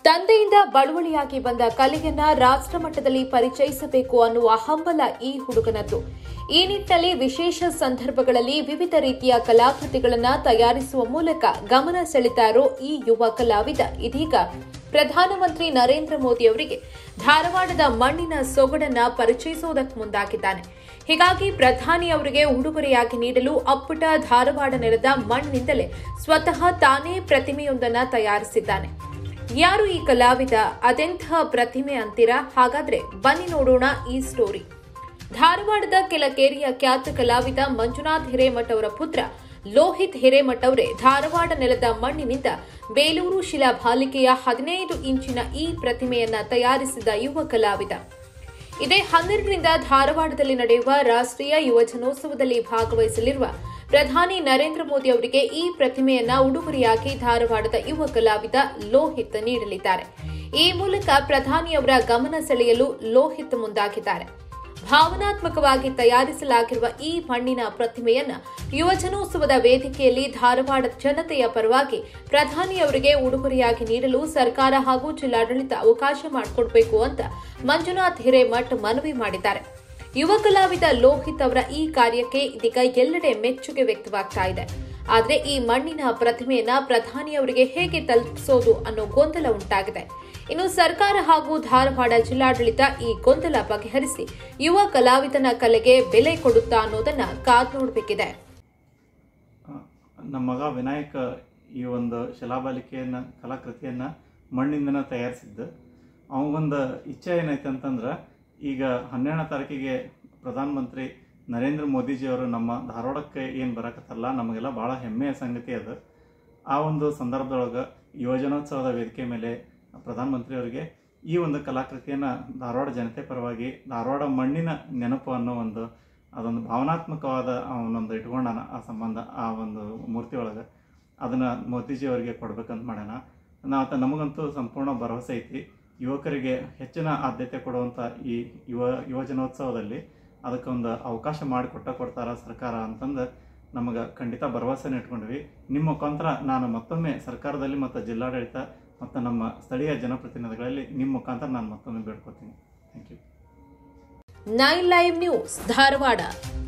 ತಂದೆಯಿಂದ ಬಳುವಳಿಯಾಗಿ ಬಂದ ಕಲೆಯನ್ನ ರಾಷ್ಟ್ರ ಮಟ್ಟದಲ್ಲಿ ಪರಿಚಯಿಸಬೇಕು ಅನ್ನುವ ಹಂಬಲ ಈ ಹುಡುಗನದ್ದು ಈ ನಿಟ್ಟಿನಲ್ಲಿ ವಿಶೇಷ ಸಂದರ್ಭಗಳಲ್ಲಿ ವಿವಿಧ ರೀತಿಯ ಕಲಾಕೃತಿಗಳನ್ನ ತಯಾರಿಸುವ ಮೂಲಕ ಗಮನ ಸೆಳೆತಾ ಇರೋ ಈ ಯುವ ಕಲಾವಿದ ಇದೀಗ ಪ್ರಧಾನಮಂತ್ರಿ ನರೇಂದ್ರ ಮೋದಿ ಅವರಿಗೆ ಧಾರವಾಡದ ಮಣ್ಣಿನ ಸೊಗಡನ್ನ ಪರಿಚಯಿಸುವುದಕ್ಕೆ ಮುಂದಾಗಿದ್ದಾನೆ ಹೀಗಾಗಿ ಪ್ರಧಾನಿ ಅವರಿಗೆ ಉಡುಗೊರೆಯಾಗಿ ನೀಡಲು ಅಪ್ಪಟ ಧಾರವಾಡ ನೆಲದ ಮಣ್ಣಿನಿಂದಲೇ ಸ್ವತಃ ತಾನೇ ಪ್ರತಿಮೆಯೊಂದನ್ನ ತಯಾರಿಸಿದ್ದಾನೆ ಯಾರು ಈ ಕಲಾವಿದ ಅದೆಂತಹ ಪ್ರತಿಮೆ ಅಂತೀರಾ ಹಾಗಾದ್ರೆ ಬನ್ನಿ ನೋಡೋಣ ಈ ಸ್ಟೋರಿ ಧಾರವಾಡದ ಕೆಳಕೇರಿಯ ಖ್ಯಾತ ಕಲಾವಿದ ಮಂಜುನಾಥ್ ಹಿರೇಮಠ್ ಅವರ ಪುತ್ರ ಲೋಹಿತ್ ಹಿರೇಮಠ್ ಅವರೇ ಧಾರವಾಡ ನೆಲದ ಮಣ್ಣಿನಿಂದ ಬೇಲೂರು ಶಿಲಾಬಾಲಿಕೆಯ ಹದಿನೈದು ಇಂಚಿನ ಈ ಪ್ರತಿಮೆಯನ್ನ ತಯಾರಿಸಿದ ಯುವ ಕಲಾವಿದ ಇದೇ ಹನ್ನೆರಡರಿಂದ ಧಾರವಾಡದಲ್ಲಿ ನಡೆಯುವ ರಾಷ್ಟ್ರೀಯ ಯುವಜನೋತ್ಸವದಲ್ಲಿ ಭಾಗವಹಿಸಲಿರುವ ಪ್ರಧಾನಿ ನರೇಂದ್ರ ಮೋದಿ ಅವರಿಗೆ ಈ ಪ್ರತಿಮೆಯನ್ನ ಉಡುಗೊರೆಯಾಗಿ ಧಾರವಾಡದ ಯುವ ಕಲಾವಿದ ಲೋಹಿತ್ ನೀಡಲಿದ್ದಾರೆ ಈ ಮೂಲಕ ಪ್ರಧಾನಿಯವರ ಗಮನ ಸೆಳೆಯಲು ಲೋಹಿತ್ ಮುಂದಾಗಿದ್ದಾರೆ ಭಾವನಾತ್ಮಕವಾಗಿ ತಯಾರಿಸಲಾಗಿರುವ ಈ ಮಣ್ಣಿನ ಪ್ರತಿಮೆಯನ್ನ ಯುವಜನೋತ್ಸವದ ವೇದಿಕೆಯಲ್ಲಿ ಧಾರವಾಡ ಜನತೆಯ ಪರವಾಗಿ ಪ್ರಧಾನಿಯವರಿಗೆ ಉಡುಗೊರೆಯಾಗಿ ನೀಡಲು ಸರ್ಕಾರ ಹಾಗೂ ಜಿಲ್ಲಾಡಳಿತ ಅವಕಾಶ ಮಾಡಿಕೊಡ್ಬೇಕು ಅಂತ ಮಂಜುನಾಥ್ ಹಿರೇಮಠ್ ಮನವಿ ಮಾಡಿದ್ದಾರೆ ಯುವ ಕಲಾವಿದ ಲೋಹಿತ್ ಅವರ ಈ ಕಾರ್ಯಕ್ಕೆ ಇದೀಗ ಎಲ್ಲೆಡೆ ಮೆಚ್ಚುಗೆ ವ್ಯಕ್ತವಾಗ್ತಾ ಇದೆ ಆದ್ರೆ ಈ ಮಣ್ಣಿನ ಪ್ರತಿಮೆಯನ್ನ ಪ್ರಧಾನಿಯವರಿಗೆ ಹೇಗೆ ತಲುಪಿಸೋದು ಅನ್ನೋ ಗೊಂದಲ ಉಂಟಾಗಿದೆ ಇನ್ನು ಸರ್ಕಾರ ಹಾಗೂ ಧಾರವಾಡ ಜಿಲ್ಲಾಡಳಿತ ಈ ಗೊಂದಲ ಬಗೆಹರಿಸಿ ಯುವ ಕಲಾವಿದನ ಕಲೆಗೆ ಬೆಲೆ ಕೊಡುತ್ತಾ ಅನ್ನೋದನ್ನ ಕಾದ್ ನೋಡಬೇಕಿದೆ ನಮ್ಮ ಮಗ ವಿನಾಯಕ ಈ ಒಂದು ಶಿಲಾಬಾಲಿಕೆಯನ್ನು ಕಲಾಕೃತಿಯನ್ನು ಮಣ್ಣಿಂದನೇ ತಯಾರಿಸಿದ್ದು ಅವಗೊಂದು ಇಚ್ಛೆ ಏನೈತೆ ಅಂತಂದ್ರೆ ಈಗ ಹನ್ನೆರಡನೇ ತಾರೀಕಿಗೆ ಪ್ರಧಾನಮಂತ್ರಿ ನರೇಂದ್ರ ಮೋದಿಜಿಯವರು ನಮ್ಮ ಧಾರವಾಡಕ್ಕೆ ಏನು ಬರಕತ್ತಲ್ಲ ನಮಗೆಲ್ಲ ಭಾಳ ಹೆಮ್ಮೆಯ ಸಂಗತಿ ಅದು ಆ ಒಂದು ಸಂದರ್ಭದೊಳಗೆ ಯುವಜನೋತ್ಸವದ ವೇದಿಕೆ ಮೇಲೆ ಪ್ರಧಾನಮಂತ್ರಿಯವರಿಗೆ ಈ ಒಂದು ಕಲಾಕೃತಿಯನ್ನು ಧಾರವಾಡ ಜನತೆ ಪರವಾಗಿ ಧಾರವಾಡ ಮಣ್ಣಿನ ನೆನಪು ಅನ್ನೋ ಒಂದು ಅದೊಂದು ಭಾವನಾತ್ಮಕವಾದ ಅವನೊಂದು ಇಟ್ಕೊಂಡಾನ ಆ ಸಂಬಂಧ ಆ ಒಂದು ಮೂರ್ತಿ ಒಳಗೆ ಅದನ್ನು ಮೋದಿಜಿಯವರಿಗೆ ಕೊಡ್ಬೇಕಂತ ಮಾಡ್ಯಾನ ನಾವು ನಮಗಂತೂ ಸಂಪೂರ್ಣ ಭರವಸೆ ಐತಿ ಯುವಕರಿಗೆ ಹೆಚ್ಚಿನ ಆದ್ಯತೆ ಕೊಡುವಂಥ ಈ ಯುವ ಯುವಜನೋತ್ಸವದಲ್ಲಿ ಅದಕ್ಕೊಂದು ಅವಕಾಶ ಮಾಡಿಕೊಟ್ಟ ಕೊಡ್ತಾರ ಸರ್ಕಾರ ಅಂತಂದು ನಮಗೆ ಖಂಡಿತ ಭರವಸೆನ ಇಟ್ಕೊಂಡ್ವಿ ನಿಮ್ಮ ಮುಖಾಂತರ ನಾನು ಮತ್ತೊಮ್ಮೆ ಸರ್ಕಾರದಲ್ಲಿ ಮತ್ತು ಜಿಲ್ಲಾಡಳಿತ ಮತ್ತು ನಮ್ಮ ಸ್ಥಳೀಯ ಜನಪ್ರತಿನಿಧಿಗಳಲ್ಲಿ ನಿಮ್ಮ ಮುಖಾಂತರ ನಾನು ಮತ್ತೊಮ್ಮೆ ಬೇಡ್ಕೊತೀನಿ thank you nine live news Dharwad